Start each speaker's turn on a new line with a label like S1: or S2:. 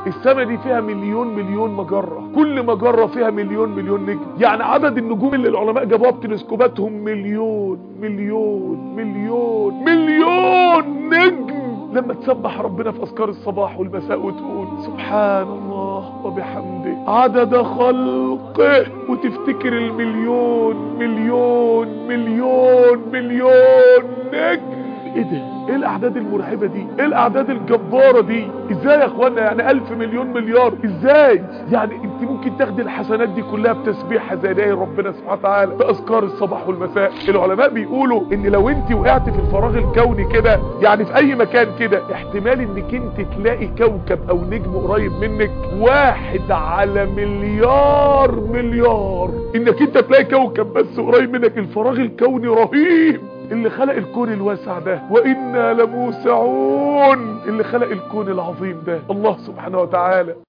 S1: السماء دي فيها مليون مليون مجرة كل مجرة فيها مليون مليون نجم يعني عدد النجوم اللي العلماء جابوها بتلسكوباتهم مليون مليون مليون مليون نجم لما تسبح ربنا في اذكار الصباح والمساء وتقول سبحان الله وبحمده عدد خلقه وتفتكر المليون مليون مليون مليون نجم ايه ده ايه الاعداد المرعبه دي ايه الاعداد الجباره دي ازاي يا اخوانا يعني الف مليون مليار ازاي يعني انت ممكن تاخدي الحسنات دي كلها بتسبيح زي ده ربنا سبحانه وتعالى باذكار الصباح والمساء العلماء بيقولوا ان لو انت وقعت في الفراغ الكوني كده يعني في اي مكان كده احتمال انك انت تلاقي كوكب او نجم قريب منك واحد على مليار مليار انك انت تلاقي كوكب بس قريب منك الفراغ الكوني رهيب اللي خلق الكون الواسع ده وإنا لموسعون اللي خلق الكون العظيم ده الله سبحانه وتعالى